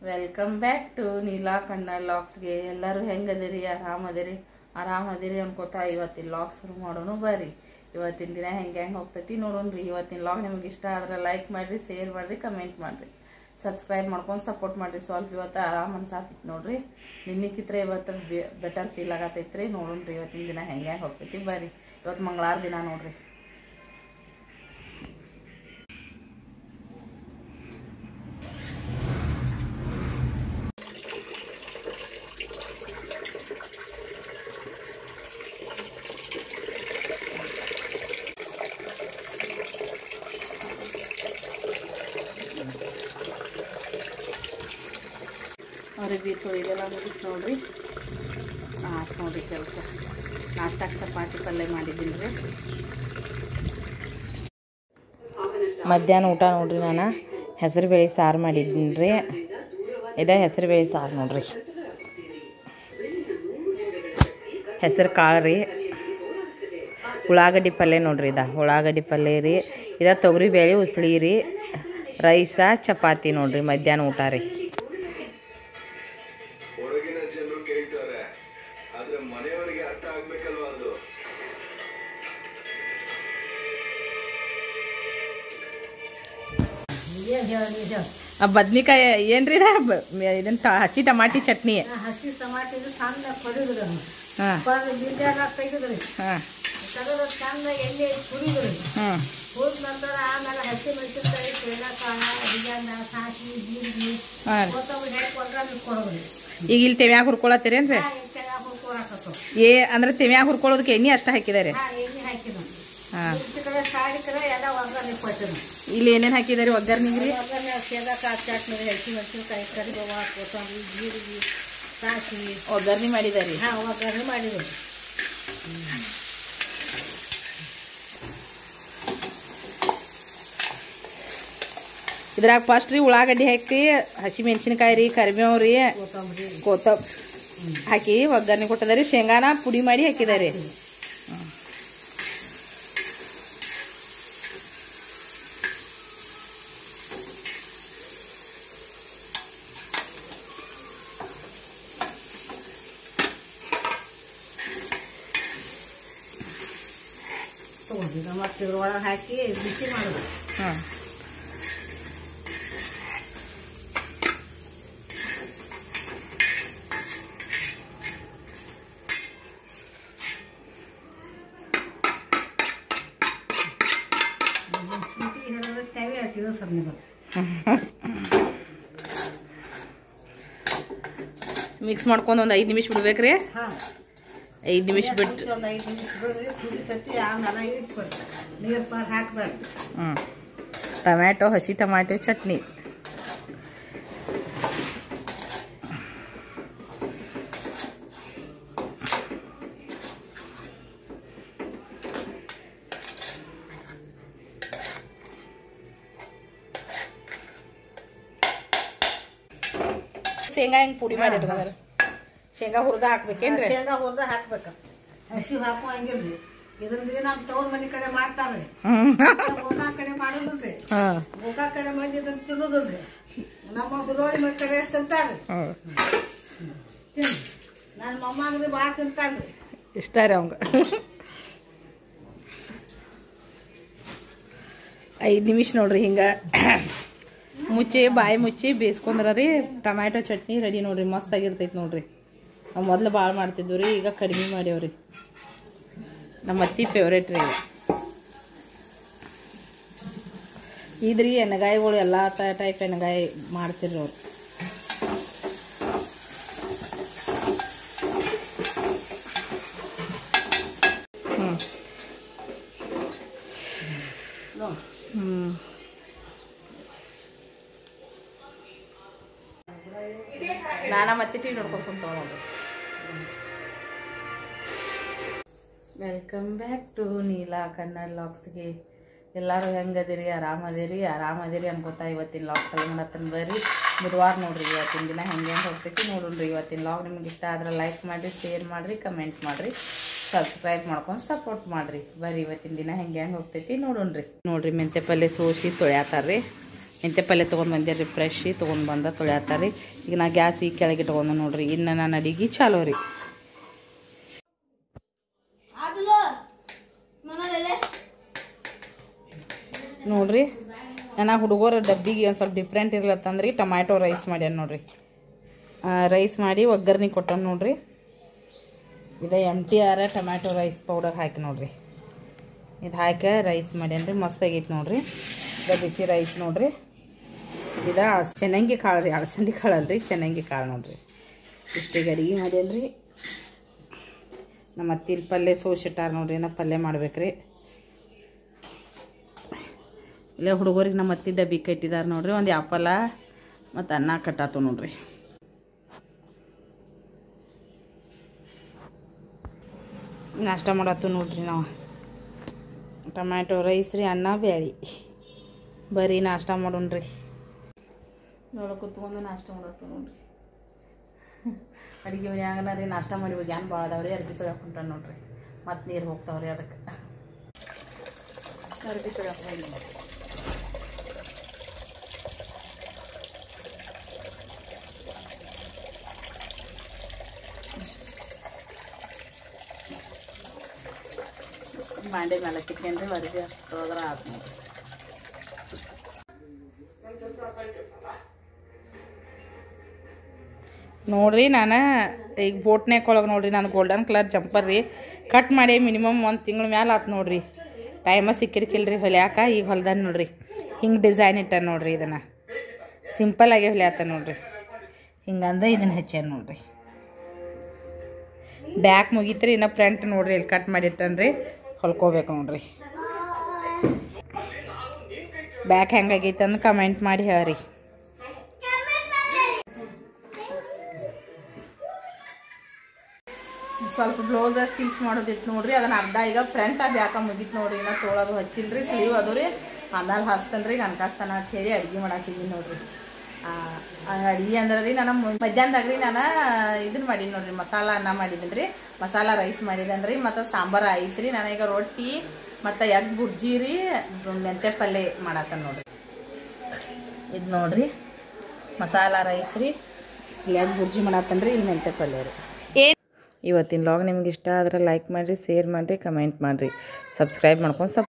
welcome back to Neela Kannada ಲಾಕ್ಸ್ಗೆ ಎಲ್ಲರೂ ಹೆಂಗದಿರಿ ಆರಾಮದಿರಿ ಆರಾಮದಿರಿ ಅನ್ಕೋತಾ ಇವತ್ತಿನ ಲಾಗ್ ಶುರು ಮಾಡೋನು ಬರ್ರಿ ಇವತ್ತಿನ ದಿನ ಹೆಂಗೆ ಹೆಂಗೆ ಹೋಗ್ತೈತಿ ನೋಡೋಣ್ರಿ ಇವತ್ತಿನ ಲಾಗ್ ನಿಮ್ಗೆ ಇಷ್ಟ ಆದ್ರೆ ಲೈಕ್ ಮಾಡಿರಿ ಶೇರ್ ಮಾಡಿರಿ ಕಮೆಂಟ್ ಮಾಡಿರಿ ಸಬ್ಸ್ಕ್ರೈಬ್ ಮಾಡ್ಕೊಂಡು ಸಪೋರ್ಟ್ ಮಾಡಿರಿ ಸ್ವಲ್ಪ ಇವತ್ತು ಆರಾಮ್ ಅನ್ಸಾತಿತ್ತು ನೋಡ್ರಿ ನಿನ್ನಿಕ್ಕಿದ್ರೆ ಇವತ್ತು ಬೆಟರ್ ಫೀಲ್ ಆಗತೈತ್ರಿ ನೋಡೋಣ್ರಿ ಇವತ್ತಿನ ದಿನ ಹೆಂಗೆ ಹೆಂಗೆ ಹೋಗ್ತೈತಿ ಬರ್ರಿ ಇವತ್ತು ಮಂಗಳವಾರ ದಿನ ನೋಡ್ರಿ ಅವ್ರಿಗೆ ತೊಳಿದೆಲ್ಲ ಮುಗಿತು ನೋಡ್ರಿ ಆಯ್ತು ನೋಡ್ರಿ ಕೆಲಸ ನಾಷ್ಟಕ್ಕೆ ಚಪಾತಿ ಪಲ್ಯ ಮಾಡಿದ್ದೀನಿ ರೀ ಮಧ್ಯಾಹ್ನ ಊಟ ನೋಡ್ರಿ ನಾನು ಹೆಸರು ಬೇಳೆ ಸಾರು ಮಾಡಿದ್ದೀನಿ ರೀ ಇದೇ ಹೆಸರು ಬೇಳೆ ಸಾರು ನೋಡ್ರಿ ಹೆಸರು ಕಾಳು ರೀ ಉಳ್ಳಾಗಡ್ಡಿ ಪಲ್ಯ ನೋಡ್ರಿ ಇದ ಉಳ್ಳಾಗಡ್ಡಿ ಪಲ್ಯ ರೀ ಇದ ತೊಗರಿ ಬೇಳೆ ಉಸ್ಲಿ ರೀ ರೈಸ ಚಪಾತಿ ನೋಡ್ರಿ ಮಧ್ಯಾಹ್ನ ಊಟ ರೀ ಹೊರಗಿನ ಜನರು ಕೇಳ್ತಾರೆ ಆದ್ರೆ ಮನೆಯವರಿಗೆ ಅರ್ಥ ಆಗ್ಬೇಕಲ್ವಾ ಅದು ಬದ್ನಿಕಾಯಿ ಏನ್ರಿ ಇದ ಇದನ್ನ ಟ- ಹಸಿ ಟಮಾಟಿ ಚಟ್ನಿ ಹಸಿ ಟಮಾಟಿ ಸಣ್ಣ ಕೊಡಿದ್ರಿ ಹಾಂ ಕೊಡದು ಬೀಜ ತೆಗೆದ್ರಿ ಹಾಂ ತೆಗೆದು ಚಂದ ಎಣ್ಣೆ ಕುಡಿದ್ರಿ ಹ್ಞೂ ಹೋದ ನಂತರ ಆಮೇಲೆ ಹಸಿ ಮೆಣಸಿನ್ಕಾಯಿ ಶೇಂಗಾಕಾಳ ಬಿಜಾನ ಸಾಸಿವೆ ಜೀರಿಗೆ ಹಾಂ ಕೊತ್ತಂಬರಿ ಹಾಕಿ ಒಗ್ಗರಣೆ ಕೊಡೋದ್ರಿ ಈಗ ಇಲ್ಲಿ ತೆಮ್ಯಾಗ ಹುರ್ಕೊಳತ್ತೀರೇನ್ರಿ ಹಾ ತೆಳಗ ಹುರ್ಕೊಳಕತ್ತು ಏ ಅಂದ್ರೆ ತೆಮ್ಯಾಗ ಹುರ್ಕೊಳ್ಳೋದಕ್ಕೆ ಎಣ್ಣೆ ಅಷ್ಟ ಹಾಕಿದಾರೆ ಹಾ ಎಣ್ಣೆ ಹಾಕಿನ ಹಾಂ ಈ ಕಡೆ ಸಾಡಿ ಕಡೆ ಎಲ್ಲ ಒಗ್ಗರಣೆ ಕೊಟ್ಟಿನ ಇಲ್ಲಿ ಏನೇನು ಹಾಕಿದಾರೆ ಒಗ್ಗರ್ನಿಗೆ ರೀ ಒಗ್ಗರಣೆ ಶೇಂಗಾಕಾಳ ಚಟ್ನಿ ಹಸಿ ಮೆಣಸಿನ್ಕಾಯಿ ಕರಿಬೇವ ಕೊತ್ತಂಬರಿ ಜೀರಿಗೆ ಸಾಸಿವೆ ಒಗ್ಗರ್ನಿ ಮಾಡಿದಾರೆ ಹಾ ಒಗ್ಗರಣೆ ಮಾಡಿದ್ರಿ ಇದ್ರಾಗ ಫಸ್ಟ್ ರೀ ಉಳ್ಳಾಗಡ್ಡಿ ಹಾಕಿ ಹಸಿ ಮೆಣಸಿನ್ಕಾಯಿ ರೀ ಕರಿಬೇವು ರೀ ಕೊತ್ತಂಬರಿ ಕೊತ್ತ ಹಾಕಿ ಒಗ್ಗರ್ನಿ ಕೊಟ್ಟಿದಾರೆ ಶೇಂಗಾನ ಪುಡಿ ಮಾಡಿ ಹಾಕಿದಾರೆ ತಗೊಂಡಿದ್ದ ಮತ್ತೆ ಇದ್ರೊಳಗೆ ಹಾಕಿ ಬಿಸಿ ಮಾಡೋದು ಹಾಂ ಶುಂಠಿ ಹಿಡಿದ್ರೆ ತವೆ ಹಾಕಿದ್ರು ಸರ್ ನಿಮಗೆ ಮಿಕ್ಸ್ ಮಾಡ್ಕೊಂಡು ಒಂದು ಐದು ನಿಮಿಷ ಬಿಡ್ಬೇಕ್ರಿ ಹಾಂ ಐದು ನಿಮಿಷ ಬಿಟ್ಟು ಒಂದು ಐದು ನಿಮಿಷ ಬಿಡ್ರಿ ಕುದಿತೈತಿ ಆಮೇಲೆ ಇಟ್ಬಿಡ್ರಿ ನೀರು ಪಾರು ಹಾಕ್ಬೇಡ್ರಿ ಹ್ಞೂ ಟೊಮ್ಯಾಟೊ ಹಸಿ ಟೊಮ್ಯಾಟೊ ಚಟ್ನಿ ಶೇಂಗಾ ಹೆಂಗೆ ಪುಡಿ ಮಾಡಿ ಇಟ್ಕೊಂಡ್ರೆ ಶೇಂಗಾ ಹುರಿದ ಹಾಕ್ಬೇಕೇನ್ರಿ ಶೇಂಗಾ ಹುರ್ದ ಹಾಕ್ಬೇಕು ಹಸಿ ಹಾಕುವ ಹಂಗಿಲ್ರಿ ಇದ್ರಿಂದ ನಮ್ಮ ತವ್ರ ಮನೆ ಕಡೆ ಮಾಡ್ತಾರ್ರಿ ಗೋಕಾ ಕಡೆ ಮಾಡೋದಿಲ್ರಿ ಹಾಂ ಗೋಕಾ ಕಡೆ ಮಂದಿ ಇದನ್ನ ತಿನ್ನೋದಿಲ್ರಿ ನಮ್ಮ ಹುಡುಗರಿ ಮನೆ ಕಡೆ ಎಷ್ಟು ತಿಂತಾರ್ರಿ ಹಾಂ ತಿನ್ರಿ ನನ್ನ ಮೊಮ್ಮಗ್ರಿ ಭಾಳ ತಿಂತಾನ್ರಿ ಇಷ್ಟ ರೀ ಅವಂಗ ಐದು ನಿಮಿಷ ನೋಡ್ರಿ ಹಿಂಗೆ ಮುಚ್ಚಿ ಬಾಯಿ ಮುಚ್ಚಿ ಬೇಯಿಸ್ಕೊಂಡ್ರ ರೀ ಟೊಮ್ಯಾಟೊ ಚಟ್ನಿ ರೆಡಿ ನೋಡ್ರಿ ಮಸ್ತ್ ಆಗಿರ್ತೈತಿ ನೋಡ್ರಿ ನಾವು ಮೊದಲು ಭಾಳ ಮಾಡ್ತಿದ್ವಿ ರೀ ಈಗ ಕಡಿಮೆ ಮಾಡ್ಯಾವ್ರಿ ನಮ್ಮ ಅತ್ತಿ ಫೇವ್ರೇಟ್ ರೀ ಈಗ ಇದ್ರಿ ಎಣ್ಣೆಗಾಯಿಗಳು ಎಲ್ಲ ಟೈಪ್ ಎಣ್ಣೆಗಾಯಿ ಮಾಡ್ತಿರ್ರಿ ಅವ್ರು ಹ್ಞೂ ನೋಡಿ ಹ್ಞೂ ನಾನ ಮತ್ತೆ ಟಿ ನೋಡ್ಕೊಂಡು ಕುಂತ್ಕೊಳ್ಳೋದು welcome back to Neela Kannada ಲಾಕ್ಸ್ಗೆ ಎಲ್ಲರೂ ಹೆಂಗದಿರಿ ಆರಾಮದಿರಿ ಆರಾಮದಿರಿ ಅನ್ಕೋತಾ ಇವತ್ತಿನ ಲಾಗ್ ಚಲೋ ಮಾಡತ್ತನ ಬರ್ರಿ ಬುಧವಾರ ನೋಡ್ರಿ ಇವತ್ತಿನ ದಿನ ಹೆಂಗೆ ಹೆಂಗೆ ಹೋಗ್ತೈತಿ ನೋಡ್ರಿ ಇವತ್ತಿನ ಲಾಗ್ ನಿಮ್ಗೆ ಇಷ್ಟ ಆದ್ರೆ ಲೈಕ್ ಮಾಡಿರಿ ಶೇರ್ ಮಾಡಿರಿ ಕಮೆಂಟ್ ಮಾಡಿರಿ ಸಬ್ಸ್ಕ್ರೈಬ್ ಮಾಡ್ಕೊಂಡು ಸಪೋರ್ಟ್ ಮಾಡಿರಿ ಬರ್ರಿ ಇವತ್ತಿನ ದಿನ ಹೆಂಗೆ ಹೆಂಗೆ ಹೋಗ್ತೈತಿ ನೋಡೋಣ್ರಿ ನೋಡ್ರಿ ಮೆಂತೆ ಪಲ್ಯ ಸೋಸಿ ತೊಳ್ಯಾತಾರ್ರಿ ಮೆಂತ್ಯ ಪಲ್ಯ ತೊಗೊಂಡು ಬಂದೆ ರೀ ಫ್ರೆಶ್ ತೊಗೊಂಡು ಬಂದ ತೊಳ್ಯಾತಾರ ರೀ ಈಗ ನಾ ಗ್ಯಾಸ್ ಈಗ ಕೆಳಗೆ ಇಟ್ಕೊಂಡು ನೋಡ್ರಿ ಇನ್ನು ನಾನು ಅಡಿಗೆ ಚಾಲೋ ರೀ ನೋಡ್ರಿ ನನ್ನ ಹುಡುಗರ ಡಬ್ಬಿಗೆ ಒಂದು ಸ್ವಲ್ಪ ಡಿಫ್ರೆಂಟ್ ಇರ್ಲತ್ತಂದ್ರಿ ಟೊಮ್ಯಾಟೊ ರೈಸ್ ಮಾಡ್ಯಾನ ನೋಡ್ರಿ ರೈಸ್ ಮಾಡಿ ಒಗ್ಗರ್ನಿ ಕೊಟ್ಟಾನ ನೋಡ್ರಿ ಇದು M T R tomato rice powder ಹಾಕಿ ನೋಡ್ರಿ ಇದು ಹಾಕಿ ರೈಸ್ ಮಾಡ್ಯಾನ್ರಿ ಮಸ್ತ್ ಆಗೈತೆ ನೋಡ್ರಿ ಇದು ಬಿಸಿ ರೈಸ್ ನೋಡ್ರಿ ಇದ ಚೆನ್ನಾಗಿ ಕಾಳು ರೀ ಅಳಸಂದಿ ಕಾಳು ಅಲ್ರಿ ಚೆನ್ನಾಗಿ ಕಾಳು ನೋಡ್ರಿ ಇಷ್ಟಿಗೆ ಅಡಿಗೆ ಮಾಡ್ಯಾನ್ರಿ ನಮ್ಮ ಅತ್ತಿಲ್ ಪಲ್ಯ ಸೋಸಿಟ್ಟಾರ ನೋಡ್ರಿ ನಾ ಪಲ್ಯ ಮಾಡ್ಬೇಕ್ರಿ ಇಲ್ಲೇ ಹುಡುಗರಿಗೆ ನಮ್ಮ ಅತ್ತಿ ಡಬ್ಬಿ ಕಟ್ಟಿದಾರೆ ನೋಡ್ರಿ ಒಂದು ಆಪಲ ಮತ್ತು ಅನ್ನ ಕಟ್ಟಾತು ನೋಡ್ರಿ ನಾಷ್ಟ ಮಾಡತ್ತು ನೋಡ್ರಿ ನಾವು ಟೊಮ್ಯಾಟೊ ರೈಸ್ ರೀ ಅನ್ನ ಬ್ಯಾಳಿ ಬರೀ ನಾಷ್ಟ ಮಾಡೋಣ್ರಿ ನೋಡ ಕುತ್ಕೊಂಡು ನಾಷ್ಟ ಮಾಡತ್ತು ನೋಡ್ರಿ ಅಡುಗೆ ಮನ್ಯಾಗನ ರೀ ನಾಷ್ಟ ಮಾಡಿ ಏನು ಭಾಳ ಅದಾವ್ರಿ ಅರ್ಬಿ ತೊಳ್ಯಾಕ ಹೊಂಟಾನ ನೋಡ್ರಿ ಮತ್ತು ನೀರು ಹೋಗ್ತಾವ್ರಿ ಅದಕ್ಕೆ ಅರ್ಬಿ ತೊಳ್ಯಾಕ ಹೋಗಿ ನೋಡ್ರಿ ಬಾಂಡೆ ಮೇಲೆ ಕಿತ್ಕೊಂಡ್ರಿ ಹೊರಗೆ ಅಷ್ಟು ಹೋದ್ರೆ ಆತು ನೋಡ್ರಿ ನೋಡ್ರಿ ನಾನು ಈಗ ಬೋಟ್ನ್ಯಾಗ ಒಳಗೆ ನೋಡ್ರಿ ನಾನು ಗೋಲ್ಡನ್ ಕಲರ್ ಜಂಪರ್ ರೀ ಕಟ್ ಮಾಡಿ ಮಿನಿಮಮ್ ಒಂದು ತಿಂಗಳ ಮ್ಯಾಲೆ ಆತು ನೋಡ್ರಿ ಟೈಮ ಸಿಕ್ಕಿರ್ಕಿಲ್ರಿ ಹೊಲ್ಯಾಕ ಈಗ ಹೊಲ್ದಾನ ನೋಡ್ರಿ ಹಿಂಗೆ ಡಿಸೈನ್ ಇಟ್ಟ ನೋಡ್ರಿ ಇದನ್ನು ಸಿಂಪಲ್ ಆಗಿ ಹೊಲ್ಯಾತ ನೋಡ್ರಿ ಹಿಂಗಂದ ಇದನ್ನ ಹಚ್ಚಾನ ನೋಡ್ರಿ ಬ್ಯಾಕ್ ಮುಗೀತ್ರಿ ಇನ್ನು ಫ್ರಂಟ್ ನೋಡ್ರಿ ಇಲ್ಲಿ ಕಟ್ ಮಾಡಿಟ್ಟನ್ರಿ ಹೊಲ್ಕೋಬೇಕು ನೋಡ್ರಿ ಬ್ಯಾಕ್ ಹೆಂಗಾಗೈತೆ ಅಂತ ಕಮೆಂಟ್ ಮಾಡಿ ಹೇಳ್ರಿ ಸ್ವಲ್ಪ ಬ್ಲೌಸ್ ಸ್ಟಿಚ್ ಮಾಡೋದಿತ್ತು ನೋಡ್ರಿ ಅದನ್ನ ಅರ್ಧ ಈಗ ಫ್ರಂಟ್ ಅದು ಯಾಕ ಮುಗೀತು ನೋಡ್ರಿ ಇನ್ನ ತೋಳದು ಹಚ್ಚಿಲ್ರಿ ಸ್ಲೀವ್ ಅದು ರೀ ಆಮೇಲೆ ಹಚ್ತೇನ್ರಿ ಕನ್ಕಾಸ್ತಾನ ಅಂತ ಹೇಳಿ ಅಡ್ಗೆ ಮಾಡಾಕಿದ್ದೀನಿ ನೋಡ್ರಿ ಅಡ್ಗೆ ಅಂದ್ರೆ ರೀ ನಾನು ಮಧ್ಯಾಹ್ನದಾಗ ರೀ ನಾನು ಇದನ್ನ ಮಾಡೀನಿ ನೋಡ್ರಿ ಮಸಾಲ ಅನ್ನ ಮಾಡಿದ್ದೀನಿ ರೀ ಮಸಾಲ ರೈಸ್ ಮಾಡಿದ್ದೇನೆ ರೀ ಮತ್ತು ಸಾಂಬಾರು ಐತ್ರಿ ನನಗೆ ರೊಟ್ಟಿ ಮತ್ತು ಎಗ್ ಬುರ್ಜಿ ರೀ ಮೆಂತ್ಯ ಪಲ್ಯ ಮಾಡತ್ತ ನೋಡ್ರಿ ಇದು ನೋಡ್ರಿ ಮಸಾಲ ರೈಸ್ ರೀ ಎಗ್ ಬುರ್ಜಿ ಮಾಡತ್ತನ್ರಿ ಇಲ್ಲಿ ಮೆಂತ್ಯ ಪಲ್ಯ ರೀ ಏನು ಇವತ್ತಿನ ಲಾಗ್ ನಿಮ್ಗೆ ಇಷ್ಟ ಆದ್ರೆ ಲೈಕ್ ಮಾಡಿರಿ ಶೇರ್ ಮಾಡಿರಿ ಕಮೆಂಟ್ ಮಾಡಿರಿ ಸಬ್ಸ್ಕ್ರೈಬ್ ಮಾಡ್ಕೊಂಡು ಸಬ್